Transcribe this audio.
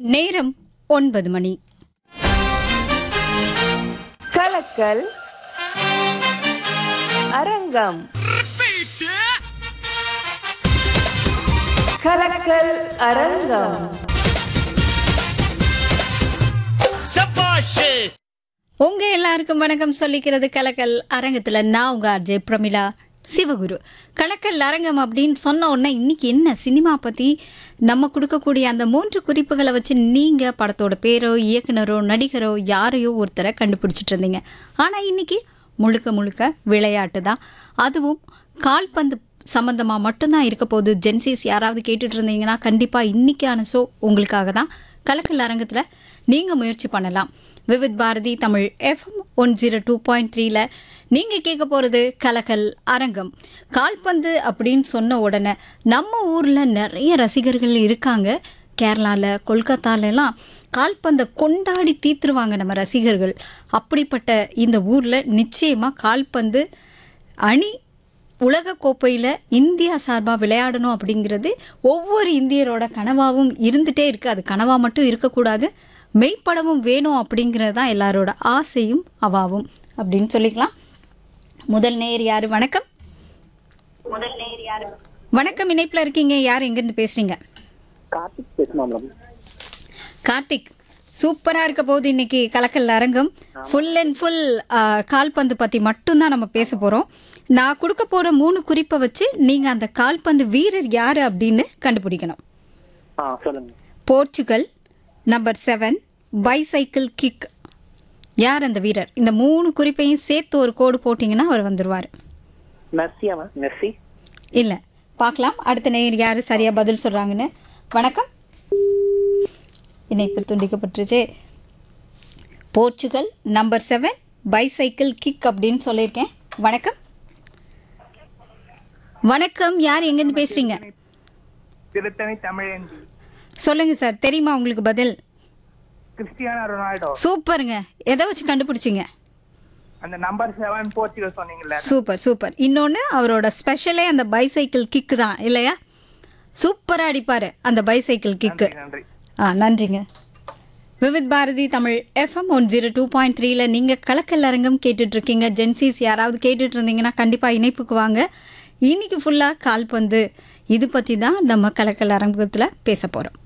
நேரம் ஒன்பது மணி கலக்கல் அரங்கம் கலக்கல் அரங்கம் உங்க எல்லாருக்கும் வணக்கம் சொல்லிக்கிறது கலக்கல் அரங்கத்துல நான் உங்க ஆர்ஜே பிரமிளா சிவகுரு கலக்கல் அரங்கம் அப்படின்னு சொன்ன உடனே இன்னைக்கு என்ன சினிமா பத்தி நம்ம கொடுக்கக்கூடிய அந்த மூன்று குறிப்புகளை வச்சு நீங்க படத்தோட பேரோ இயக்குனரோ நடிகரோ யாரையோ ஒருத்தரை கண்டுபிடிச்சிட்டு இருந்தீங்க ஆனா இன்னைக்கு முழுக்க முழுக்க விளையாட்டு தான் அதுவும் கால்பந்து சம்பந்தமா மட்டும்தான் இருக்க போகுது ஜென்சிஸ் யாராவது கேட்டுட்டு இருந்தீங்கன்னா கண்டிப்பா இன்னைக்கான ஷோ உங்களுக்காக தான் கலக்கல் அரங்கத்தில் நீங்கள் முயற்சி பண்ணலாம் Vividh Bharati Tamil FM one zero two point த்ரீல நீங்கள் கேட்க போகிறது கலக்கல் அரங்கம் கால்பந்து அப்படின்னு சொன்ன உடனே நம்ம ஊரில் நிறைய ரசிகர்கள் இருக்காங்க கேரளாவில் கொல்கத்தாலெல்லாம் கால்பந்தை கொண்டாடி தீத்துருவாங்க நம்ம ரசிகர்கள் அப்படிப்பட்ட இந்த ஊரில் நிச்சயமாக கால்பந்து அணி உலகக்கோப்பையில் இந்தியா சார்பாக விளையாடணும் அப்படிங்கிறது ஒவ்வொரு இந்தியரோட கனவாகவும் இருந்துகிட்டே இருக்குது அது கனவாக மட்டும் இருக்கக்கூடாது மெய்ப்படமும் வேணும் அப்படிங்கிறது தான் எல்லாரோட ஆசையும் அவாவும் அப்படின்னு சொல்லிக்கலாம் முதல் நேர் யார் வணக்கம் வணக்கம் இணைப்பில் இருக்கீங்க யார் எங்கேருந்து பேசுகிறீங்க கார்த்திக் பேசுமா மேடம் கார்த்திக் சூப்பராக இருக்க போகுது இன்னைக்கு கலக்கல் அரங்கம் ஃபுல் அண்ட் ஃபுல் கால்பந்து பற்றி மட்டும்தான் நம்ம பேச போகிறோம் நான் கொடுக்க போகிற மூணு குறிப்பை வச்சு நீங்கள் அந்த கால்பந்து வீரர் யார் அப்படின்னு கண்டுபிடிக்கணும் ஆ சொல்லுங்க Portugal number seven bicycle kick யார் அந்த வீரர் இந்த மூணு குறிப்பையும் சேர்த்து ஒரு கோடு போட்டிங்கன்னா அவர் வந்துடுவார் மெர்சியா மேம் மெர்சி இல்லை பார்க்கலாம் அடுத்த நேர் யார் சரியாக பதில் சொல்கிறாங்கன்னு வணக்கம் இணைப்பு துண்டிக்கப்பட்டுருச்சு Portugal number seven bicycle kick அப்படின்னு சொல்லியிருக்கேன் வணக்கம் வணக்கம் யார் எங்கேருந்து பேசுகிறீங்க திருத்தணி தமிழேந்தி சொல்லுங்கள் சார் தெரியுமா உங்களுக்கு பதில் கிறிஸ்டியானோ ரொனால்டோ சூப்பருங்க எதை வச்சு கண்டுபிடிச்சிங்க அந்த நம்பர் செவன் போர்ச்சுகல் சொன்னீங்கல்ல சூப்பர் சூப்பர் இன்னொன்று அவரோட ஸ்பெஷலே அந்த பைசைக்கிள் கிக்கு தான் இல்லையா சூப்பராக அடிப்பார் அந்த பைசைக்கிள் கிக்கு நன்றி ஆ நன்றிங்க Vividh Bharati Tamil FM one zero two point த்ரீல நீங்கள் கலக்கல் அரங்கம் கேட்டுட்டு இருக்கீங்க ஜென்சிஸ் யாராவது கேட்டுட்டு இருந்தீங்கன்னா கண்டிப்பாக இணைப்புக்கு வாங்க இன்னைக்கு ஃபுல்லாக கால்பந்து இது பற்றி தான் நம்ம கலக்கல் அரங்கத்தில் பேச போகிறோம்